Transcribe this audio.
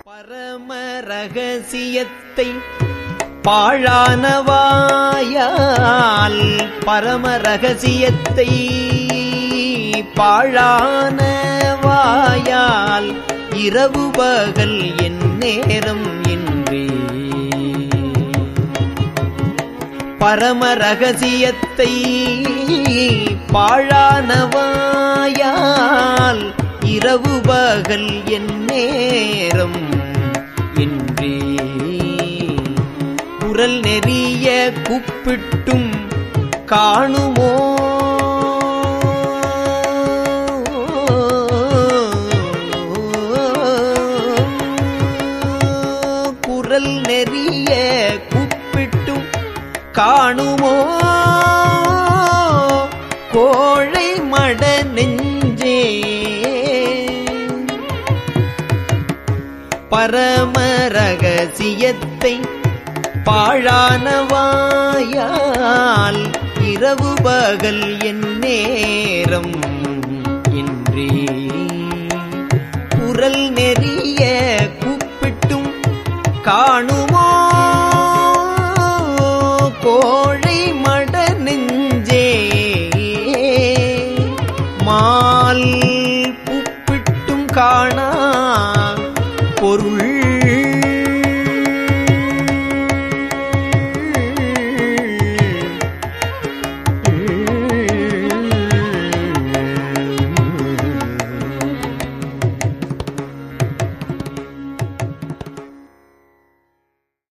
பரம ரகசியத்தை பாழானவாயால் பரம ரகசியத்தை பாழானவாயால் இரவு பகல் என் நேரம் இன்றி பரம ரகசியத்தை பாழானவாயால் இரவு பகல் என் நேரம் இன்றி குரல் நெறிய கூப்பிட்டும் காணுமோ குரல் நெறிய கூப்பிட்டும் காணுமோ கோழை மட நெஞ்சே பரம ரகசியத்தை பாழானவாயால் இரவு பகல் என் நேரம் இன்றி குரல் நெறிய கூப்பிட்டும் காணும்